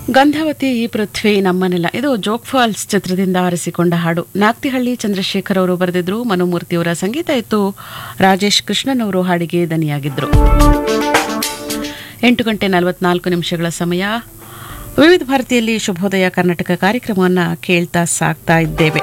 ಗಂಧಾವತಿ ಈ ಪೃಥ್ವಿ ನಮ್ಮನೆಲ್ಲ ಇದು ಜೋಗ್ ಫಾಲ್ಸ್ ಚಿತ್ರದಿಂದ ಆರಿಸಿಕೊಂಡ ಹಾಡು ನಾಗ್ತಿಹಳ್ಳಿ ಚಂದ್ರಶೇಖರ್ ಅವರು ಬರೆದಿದ್ರು ಮನುಮೂರ್ತಿಯವರ ಸಂಗೀತ ಇತ್ತು ರಾಜೇಶ್ ಕೃಷ್ಣನ್ ಅವರು ಹಾಡಿಗೆ ದನಿಯಾಗಿದ್ರು ಎಂಟು ಗಂಟೆ ನಲವತ್ನಾಲ್ಕು ನಿಮಿಷಗಳ ಸಮಯ ವಿವಿಧ ಭಾರತಿಯಲ್ಲಿ ಶುಭೋದಯ ಕರ್ನಾಟಕ ಕಾರ್ಯಕ್ರಮವನ್ನು ಕೇಳ್ತಾ ಸಾಕ್ತಾ ಇದ್ದೇವೆ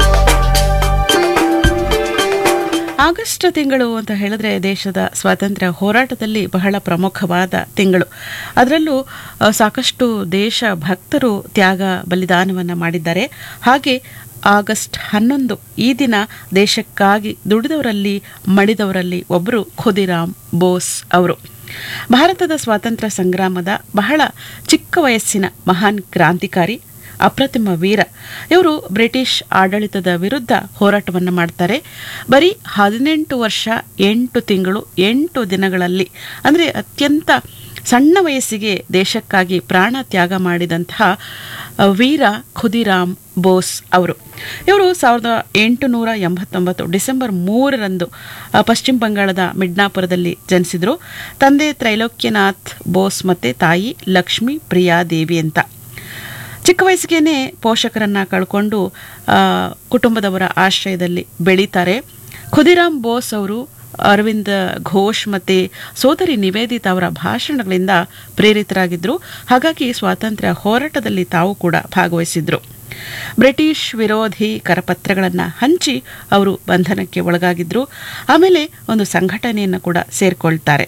ಆಗಸ್ಟ್ ತಿಂಗಳು ಅಂತ ಹೇಳಿದ್ರೆ ದೇಶದ ಸ್ವಾತಂತ್ರ್ಯ ಹೋರಾಟದಲ್ಲಿ ಬಹಳ ಪ್ರಮುಖವಾದ ತಿಂಗಳು ಅದರಲ್ಲೂ ಆ, ಸಾಕಷ್ಟು ದೇಶ ಭಕ್ತರು ತ್ಯಾಗ ಬಲಿದಾನವನ್ನು ಮಾಡಿದ್ದಾರೆ ಹಾಗೆ ಆಗಸ್ಟ್ ಹನ್ನೊಂದು ಈ ದಿನ ದೇಶಕ್ಕಾಗಿ ದುಡಿದವರಲ್ಲಿ ಮಡಿದವರಲ್ಲಿ ಒಬ್ಬರು ಖುದಿರಾಮ್ ಬೋಸ್ ಅವರು ಭಾರತದ ಸ್ವಾತಂತ್ರ್ಯ ಸಂಗ್ರಾಮದ ಬಹಳ ಚಿಕ್ಕ ವಯಸ್ಸಿನ ಮಹಾನ್ ಕ್ರಾಂತಿಕಾರಿ ಅಪ್ರತಿಮ ವೀರ ಇವರು ಬ್ರಿಟಿಷ್ ಆಡಳಿತದ ವಿರುದ್ಧ ಹೋರಾಟವನ್ನು ಮಾಡ್ತಾರೆ ಬರೀ ಹದಿನೆಂಟು ವರ್ಷ ಎಂಟು ತಿಂಗಳು ಎಂಟು ದಿನಗಳಲ್ಲಿ ಅಂದರೆ ಅತ್ಯಂತ ಸಣ್ಣ ವಯಸ್ಸಿಗೆ ದೇಶಕ್ಕಾಗಿ ಪ್ರಾಣ ತ್ಯಾಗ ಮಾಡಿದಂತಹ ಅ, ವೀರ ಖುದಿರಾಮ್ ಬೋಸ್ ಅವರು ಇವರು ಸಾವಿರದ ಎಂಟುನೂರ ಎಂಬತ್ತೊಂಬತ್ತು ಡಿಸೆಂಬರ್ ಮೂರರಂದು ಅ, ಪಶ್ಚಿಮ ಬಂಗಾಳದ ಮಿಡ್ನಾಪುರದಲ್ಲಿ ಜನಿಸಿದರು ತಂದೆ ತ್ರೈಲೋಕ್ಯನಾಥ್ ಬೋಸ್ ಮತ್ತು ತಾಯಿ ಲಕ್ಷ್ಮೀ ಪ್ರಿಯಾದೇವಿ ಅಂತ ಚಿಕ್ಕ ವಯಸ್ಸಿಗೇನೆ ಪೋಷಕರನ್ನ ಕಳ್ಕೊಂಡು ಆ, ಕುಟುಂಬದವರ ಆಶ್ರಯದಲ್ಲಿ ಬೆಳೀತಾರೆ ಖುದಿರಾಮ್ ಬೋಸ್ ಅವರು ಅರವಿಂದ್ ಘೋಷ್ ಮತ್ತು ಸೋದರಿ ನಿವೇದಿತಾ ಅವರ ಭಾಷಣಗಳಿಂದ ಪ್ರೇರಿತರಾಗಿದ್ದರು ಹಾಗಾಗಿ ಸ್ವಾತಂತ್ರ್ಯ ಹೋರಾಟದಲ್ಲಿ ತಾವು ಕೂಡ ಭಾಗವಹಿಸಿದ್ರು ಬ್ರಿಟಿಷ್ ವಿರೋಧಿ ಕರಪತ್ರಗಳನ್ನು ಹಂಚಿ ಅವರು ಬಂಧನಕ್ಕೆ ಒಳಗಾಗಿದ್ರು ಆಮೇಲೆ ಒಂದು ಸಂಘಟನೆಯನ್ನು ಕೂಡ ಸೇರಿಕೊಳ್ತಾರೆ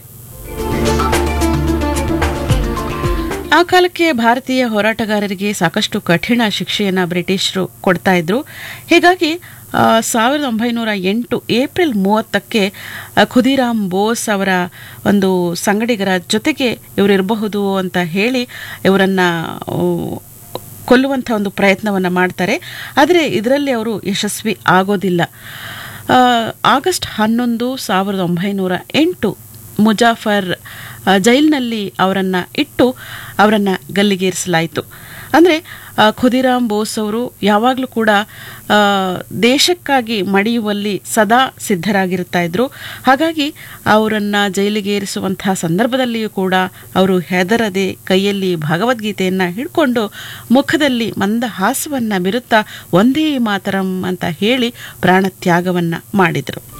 ಆ ಕಾಲಕ್ಕೆ ಭಾರತೀಯ ಹೋರಾಟಗಾರರಿಗೆ ಸಾಕಷ್ಟು ಕಠಿಣ ಶಿಕ್ಷೆಯನ್ನು ಬ್ರಿಟಿಷರು ಕೊಡ್ತಾ ಇದ್ರು ಹೀಗಾಗಿ ಆ, ಸಾವಿರದ ಒಂಬೈನೂರ ಎಂಟು ಏಪ್ರಿಲ್ ಮೂವತ್ತಕ್ಕೆ ಆ, ಖುದಿರಾಮ್ ಬೋಸ್ ಅವರ ಒಂದು ಸಂಗಡಿಗರ ಜೊತೆಗೆ ಇವರಿರಬಹುದು ಅಂತ ಹೇಳಿ ಇವರನ್ನು ಕೊಲ್ಲುವಂಥ ಒಂದು ಪ್ರಯತ್ನವನ್ನು ಮಾಡ್ತಾರೆ ಆದರೆ ಇದರಲ್ಲಿ ಅವರು ಯಶಸ್ವಿ ಆಗೋದಿಲ್ಲ ಆ, ಆಗಸ್ಟ್ ಹನ್ನೊಂದು ಸಾವಿರದ ಒಂಬೈನೂರ ಎಂಟು ಮುಜಾಫರ್ ಆ, ಜೈಲಿನಲ್ಲಿ ಅವರನ್ನು ಇಟ್ಟು ಅವರನ್ನು ಗಲ್ಲಿಗೇರಿಸಲಾಯಿತು ಅಂದರೆ ಖುದಿರಾಮ್ ಬೋಸ್ ಅವರು ಯಾವಾಗಲೂ ಕೂಡ ಆ, ದೇಶಕ್ಕಾಗಿ ಮಡಿಯುವಲ್ಲಿ ಸದಾ ಸಿದ್ಧರಾಗಿರ್ತಾ ಇದ್ರು ಹಾಗಾಗಿ ಅವರನ್ನು ಜೈಲಿಗೇರಿಸುವಂತಹ ಸಂದರ್ಭದಲ್ಲಿಯೂ ಕೂಡ ಅವರು ಹೆದರದೆ ಕೈಯಲ್ಲಿ ಭಗವದ್ಗೀತೆಯನ್ನು ಹಿಡ್ಕೊಂಡು ಮುಖದಲ್ಲಿ ಮಂದಹಾಸವನ್ನು ಬಿರುತ್ತಾ ಒಂದೇ ಮಾತರಂ ಅಂತ ಹೇಳಿ ಪ್ರಾಣತ್ಯಾಗವನ್ನು ಮಾಡಿದರು